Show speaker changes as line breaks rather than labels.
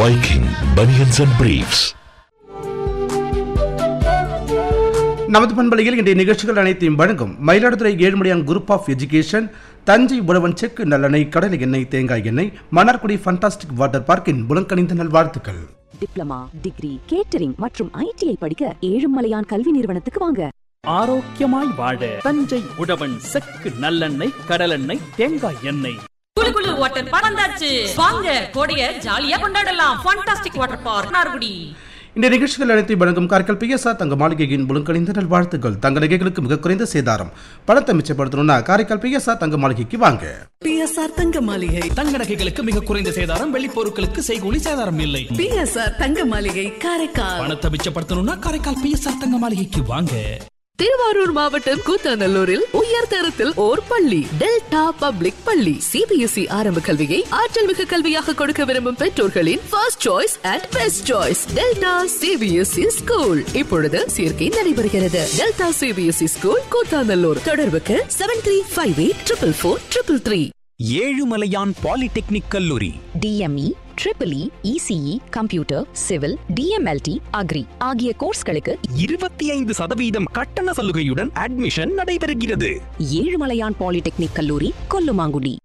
Viking Bunions and Briefs.
நமது பண்பலையில் இன்றைய நிகழ்ச்சிகள் அனைத்தையும் வழங்கும் Mayiladuthurai Ezhumalaiyan group of education Thanjai Uzhavan செக்கு நல்லெண்ணெய் கடலை எண்ணெய் தேங்காய் எண்ணெய் மன்னார்குடி ஃபண்டாஸ்டிக் வாட்டர் பார்க்கின் புலங்கணிந்த நல்வாழ்த்துக்கள்
டிப்ளமா டிகிரி கேட்டரிங் மற்றும் ஐடிஐ படிக்க ஏழுமலையான் கல்வி நிறுவனத்துக்கு வாங்க
ஆரோக்கியமாய் வாழ தஞ்சை உழவன் செக்கு நல்லெண்ணெய் கடலெண்ணெய் தேங்காய் எண்ணெய்
குளு குளு வாட்டர் பார்க் வந்தாச்சு வாங்க கோடைய ஜாலியா கொண்டாடலாம் ஃபண்டாஸ்டிக் வாட்டர் பார்க் நார்குடி
இந்த நிகழ்ச்சிகள் அனைத்தையும் வழங்கும் காரைக்கால் பிஎஸ்ஆர் தங்க மாளிகையின் புலங்கணிந்த நல்வாழ்த்துக்கள் தங்க நகைகளுக்கு மிக குறைந்த சேதாரம் பணத்தை மிச்சப்படுத்தணும்னா காரைக்கால் பிஎஸ்ஆர் தங்க மாளிகைக்கு வாங்க
பிஎஸ்ஆர் தங்க மாளிகை
தங்க நகைகளுக்கு மிக குறைந்த சேதாரம் வெள்ளி பொருட்களுக்கு செய்கூலி சேதாரம் இல்லை
பிஎஸ்ஆர் தங்க மாளிகை காரைக்கால்
பணத்தை மிச்சப்படுத்தணும்னா காரைக்கால் பிஎஸ்ஆர் தங்க மாளிகைக்கு வாங்க
திருவாரூர் மாவட்டம் கூத்தாநல்லூரில் உயர் தரத்தில் ஓர் பள்ளி டெல்டா பப்ளிக் பள்ளி சிபிஎஸ்இ ஆரம்ப கல்வியை ஆற்றல் மிகு கல்வியாக கொடுக்க விரும்பும் பெற்றோர்களின் first choice and best choice Delta CBSE school இப்பொழுது சேர்க்கை நடைபெறுகிறது டெல்டா சிபிஎஸ்இ ஸ்கூல் கூத்தாநல்லூர் தொடர்புக்கு seven three five eight triple four triple three
Ezhumalaiyan polytechnic கல்லூரி
DME triple E ECE computer civil DMLT agri ஆகிய கோர்ஸ்களுக்கு
இருபத்தி ஐந்து சதவீதம் கட்டண சலுகையுடன் அட்மிஷன் நடைபெறுகிறது
ஏழுமலையான் பாலிடெக்னிக் கல்லூரி கொல்லுமாங்குடி